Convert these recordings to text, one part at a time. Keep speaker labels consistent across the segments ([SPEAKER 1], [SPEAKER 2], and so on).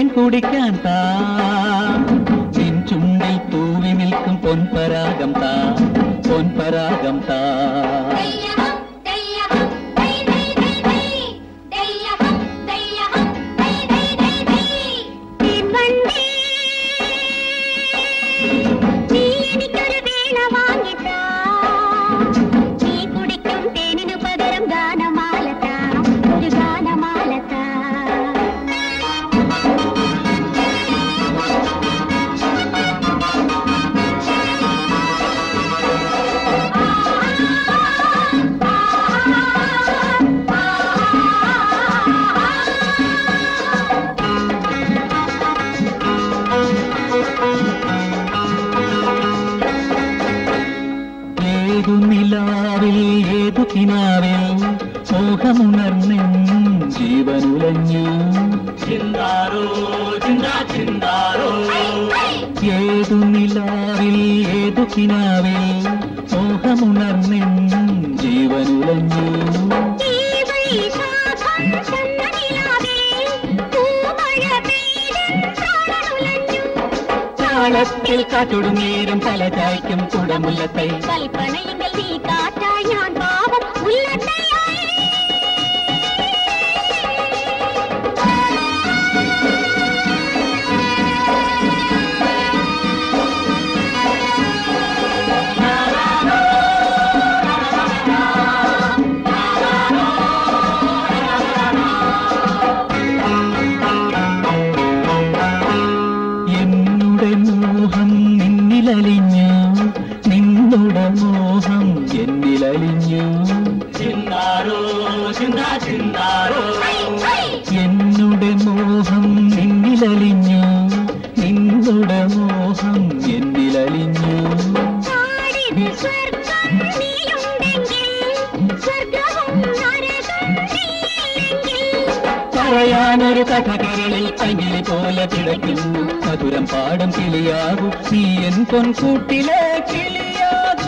[SPEAKER 1] തേൻ കുടിക്കാൻ താ നിൻ ചുണ്ടിൽ തൂവി നിൽക്കും പൊൻപരാഗം താ പൊൻപരാഗം താ
[SPEAKER 2] ദയ്യഹം ദയ്യഹം ദൈ ദൈ ദൈ ദൈ ദയ്യഹം ദയ്യഹം ദൈ ദൈ ദൈ ദൈ തീവണ്ടി നീ എനിക്കൊരു വീണ വാങ്ങിത്താ നീ കുടിക്കും തേനിനു പകരം ഗാനമാലതാ ഒരു ഗാനമാലതാ
[SPEAKER 1] ഏതു നിലാവിൽ ഏതു കിനാവിൽ മോഹമുണർന്നെന്നും ജീവനുലഞ്ഞു ചിന്താരോ ചിന്താ ചിന്താരോ ഏതു നിലാവിൽ ഏതു കിനാവിൽ മോഹമുണർന്നെന്നും ജീവനുലഞ്ഞു
[SPEAKER 2] ഈ വൈശാഖം ചന്ദ്രനിലാവിൽ പൂമഴ പെയ്തൻ പ്രാണനുലഞ്ഞു.
[SPEAKER 1] താളത്തിൽ കാറ്റൊടു നേരം തല ചായ്ക്കും കുടമുല്ലത്തൈ
[SPEAKER 2] കൽപ്പനയെങ്കിൽ നീ കാറ്റായി ഞാൻ പാവം മുല്ലത്തൈയായി.
[SPEAKER 1] എന്നുടെ മോഹം നിന്നിലലിഞ്ഞു നിന്നുടെ മോഹം എന്നിലലിഞ്ഞു ചിന്താരോ ചിന്താ ചിന്താരോ എന്നുടെ മോഹം നിന്നിലലിഞ്ഞു നിന്നുടെ മോഹം എന്നിലലിഞ്ഞു
[SPEAKER 2] നാടിത് സ്വർഗം നീയുണ്ടെങ്കിൽ സ്വർഗവും നരകം നീയില്ലെങ്കിൽ
[SPEAKER 1] പറയാനൊരു കഥ കരളിൽ പങ്കിളി പോലെ കിടക്കുന്നു മധുരം പാടും കിളിയാകൂ നീ എൻ പൊൻകൂട്ടിലെ കിളിയാകൂ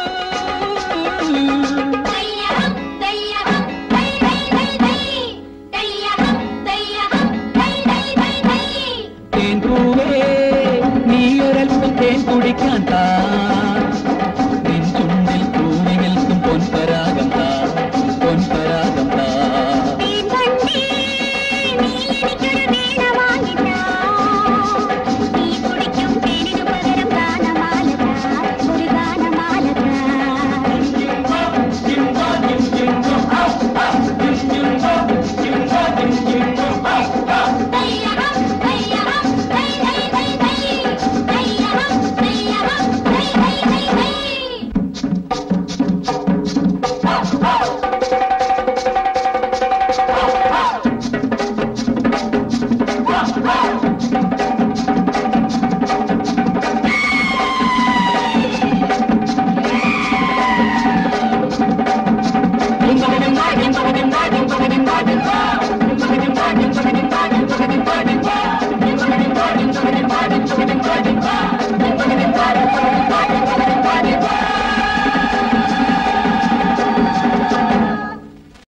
[SPEAKER 2] ദയ്യഹം ദയ്യഹം ദൈ ദൈ ദൈ ദൈ ദയ്യഹം ദയ്യഹം ദൈ ദൈ ദൈ ദൈ
[SPEAKER 1] തേൻ പൂവേ നീ ഒരൽപ്പം തേൻ കുടിക്കാൻ താ